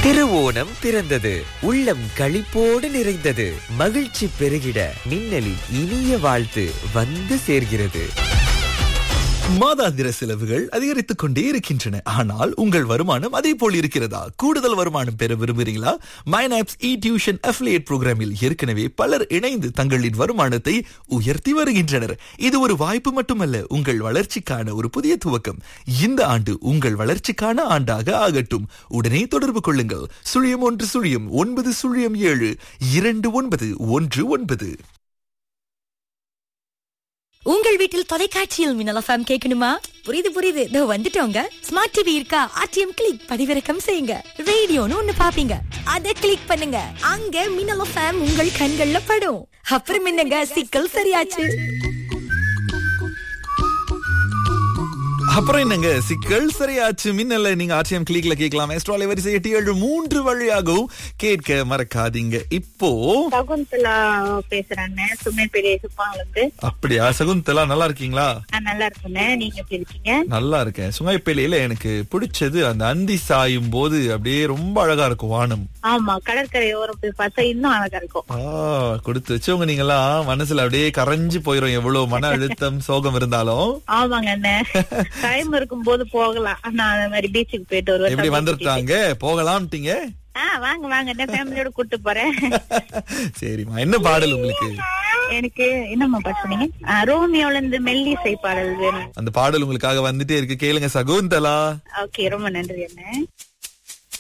திருவோணம் பிறந்தது உள்ளம் களிப்போடு நிறைந்தது மகிழ்ச்சி பெருகிட மின்னலின் இனிய வாழ்த்து வந்து சேர்கிறது மாதாந்திர செலவுகள் அதிகரித்துக் கொண்டே இருக்கின்றன ஆனால் உங்கள் வருமானம் அதே போல் இருக்கிறதா கூடுதல் வருமானம் பெற விரும்புகிறீங்களா மைனாப்ஸ் இ டியூஷன் அஃபிலியேட் புரோகிராமில் ஏற்கனவே பலர் இணைந்து தங்களின் வருமானத்தை உயர்த்தி வருகின்றனர் இது ஒரு வாய்ப்பு மட்டுமல்ல உங்கள் வளர்ச்சிக்கான ஒரு புதிய துவக்கம் இந்த ஆண்டு உங்கள் வளர்ச்சிக்கான ஆண்டாக ஆகட்டும் உடனே தொடர்பு கொள்ளுங்கள் சுழியம் ஒன்று சுழியம் ஒன்பது சுழியம் ஏழு இரண்டு ஒன்பது ஒன்று ஒன்பது உங்கள் வீட்டில் தொலைக்காட்சியில் மின்னல் எஃப்எம் கேட்கணுமா புரியுது புரியுது இதோ வந்துட்டோங்க ஸ்மார்ட் டிவி இருக்கா ஆர்டிஎம் கிளிக் பதிவிறக்கம் செய்யுங்க ரேடியோன்னு ஒண்ணு பாப்பீங்க அதை கிளிக் பண்ணுங்க அங்க மின்னல் எஃப்எம் உங்கள் கண்கள்ல படும் அப்புறம் என்னங்க சிக்கல் சரியாச்சு அப்புறம் என்னங்க சிக்கல் சரியாச்சு மின்னல்ல நீங்க ஆர்டிஎம் கிளிக்ல கேட்கலாம் எஸ்ட்ராலை வரிசை எட்டு ஏழு மூன்று வழியாகவும் கேட்க மறக்காதீங்க இப்போ சகுந்தலா பேசுறேன் சுமை பெரிய சுப்பாங்களுக்கு அப்படியா சகுந்தலா நல்லா இருக்கீங்களா நான் நல்லா இருக்கேன் நீங்க எப்படி இருக்கீங்க நல்லா இருக்கேன் சுங்கைப்பேலையில எனக்கு பிடிச்சது அந்த அந்தி சாயும் போது அப்படியே ரொம்ப அழகா இருக்கும் வானம் ஆமா கடற்கரை ஓரம் போய் பார்த்தா இன்னும் அழகா இருக்கும் ஆ கொடுத்து வச்சவங்க நீங்களாம் மனசுல அப்படியே கரைஞ்சு போயிரும் எவ்வளவு மன அழுத்தம் சோகம் இருந்தாலும் ஆமாங்க அண்ணன் டைம் இருக்கும் போது போகலாம் நான் அந்த மாதிரி பீச்சுக்கு போயிட்டு வருவேன் எப்படி தம்பி வந்துட்டாங்க போகலாம்ட்டீங்க கூட்டிட்டு. ஆ வாங்க வாங்க என்ன ஃபேமிலியோட கூட்டு போறேன் சரிம்மா என்ன பாடல் உங்களுக்கு எனக்கு என்னம்மா பாட்டு சொன்னீங்க ஆ, ரோமியோல இருந்து மெல்லிசை பாடல் வேணும் அந்த பாடல் உங்களுக்காக வந்துட்டே இருக்கு கேளுங்க சகுந்தலா ஓகே ரொம்ப நன்றி அண்ணன்